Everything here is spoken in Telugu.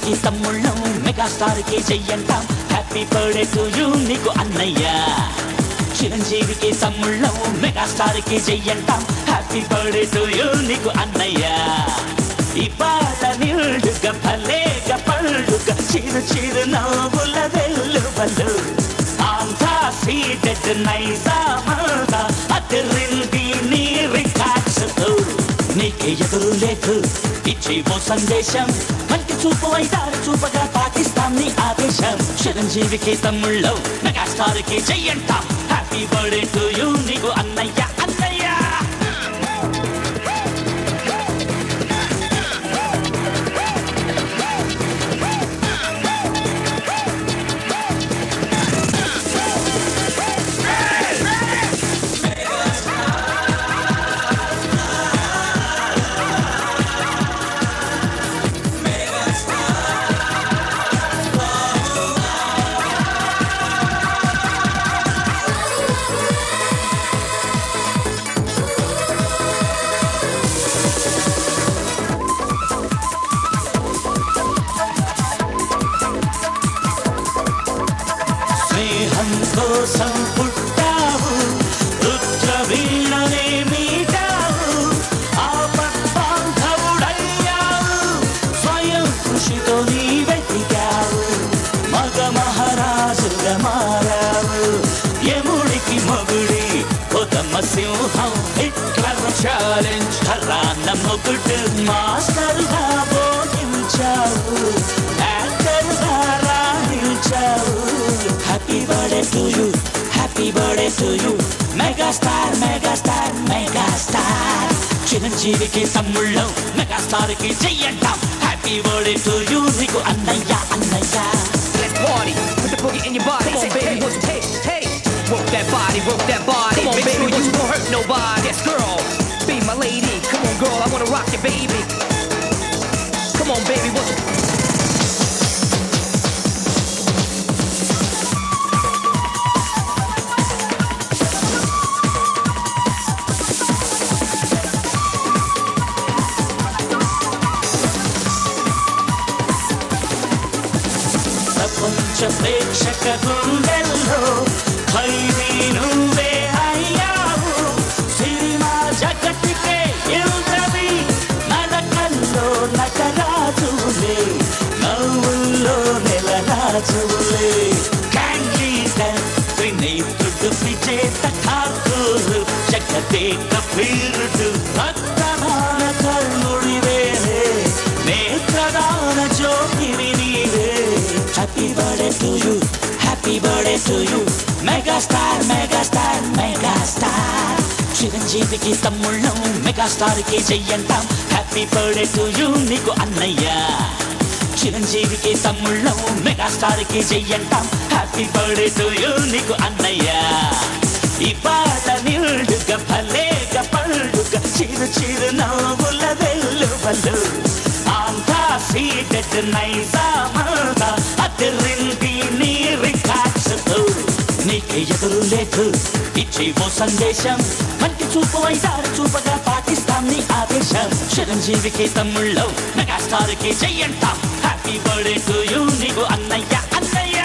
చిరంజీవికి తమ్ముళ్ళం మెగాస్టార్ కి చెయ్యంటాం హ్యాపీ బర్త్డే టు యూ నీకు అన్నయ్య చిరంజీవికి తమ్ముళ్ళం మెగాస్టార్ కి చెయ్యంటాం హ్యాపీ బర్త్డే టు యూ నీకు అన్నయ్య ఈ పాట నిండుగా భలేగా పళ్ళుగా చిరు చిరు నవ్వుల వెల్లువలు ఆంధ్ర సీటెడ్ నైజా మల్దా అదిరింది నీ రికార్డ్స్తో నీకే ఎదురు లేదు ఇచ్చి ఓ సందేశం కంటి చూపు వైదారి చూపగా పాకిస్తాన్ ని ఆదేశం చిరంజీవికి తమ్ముళ్ళు మెగాస్టార్ కి చెయ్యంటాం హ్యాపీ బర్త్డే టు యూ నీకు అన్నయ్య అన్నయ్య స్నేహం కోసం పుట్టావు రుద్ర వీణనే మీటావు ఆపద్బాంధవుడయ్యావు స్వయం కృషితో నీ వెతికావు మగ మహారాజుగా మారావు యముడికి మగుడి కొదమ సింహం హిట్లర్ ఛాలెంజ్ హరాన్న మొగుడు మాస్టర్గా బోధించావు యాక్టర్గా రాణించావు happy birthday to you happy birthday to you megastar megastar megastar చిరంజీవికి తమ్ముళ్ళం మెగాస్టార్ కి చెయ్యంటాం హ్యాపీ బర్త్డే టు యూ నీకు అన్నయ్య అన్నయ్య Let's party, put the boogie in your body. Come on, baby, won't you hey, hey? Work that body, work that body. Come on, baby, won't you won't hurt nobody. Yes, girl, be my lady. Come on, girl, I wanna rock you, baby. Come on, baby, won't you? ప్రపంచ ప్రేక్షక గుండెల్లో ఖైదీ నువ్వే అయ్యావు సినిమా జగతికే ఇంద్రవి నడకల్లో నటరాజులే నవ్వుల్లో నెలరాజులే క్యాండీడల్ త్రినేత్రుడు విజేత ఠాకూరు జగతే కపీరుడు భక్తమాన కర్ణుడివేలే నేత్రదాన జ్యోతివి నీవే happy birthday to you happy birthday to you megastar megastar megastar చిరంజీవికి తమ్ముళ్ళం మెగాస్టార్ కి చెయ్యంటాం హ్యాపీ బర్త్డే టు యూ నీకు అన్నయ్య చిరంజీవికి తమ్ముళ్ళం మెగాస్టార్ కి చెయ్యంటాం హ్యాపీ బర్త్డే టు యూ నీకు అన్నయ్య ఈ పాట నిండుగా భలేగా పళ్ళుగా చిరు చిరు నవ్వుల వెల్లువలు ఆంధ్ర సీటెడ్ నైజా మల్దా అదిరింది నీ రికార్డ్స్తో నీకే ఎదురు లేదు ఇచ్చి ఓ సందేశం మంచి చూపు వైదారి చూపగా పాకిస్తాన్ ని ఆదేశం చిరంజీవికి తమ్ముళ్ళు మెగాస్టార్ కి చెయ్యంటాం హ్యాపీ బర్త్డే టు యూ నీకు అన్నయ్య అన్నయ్య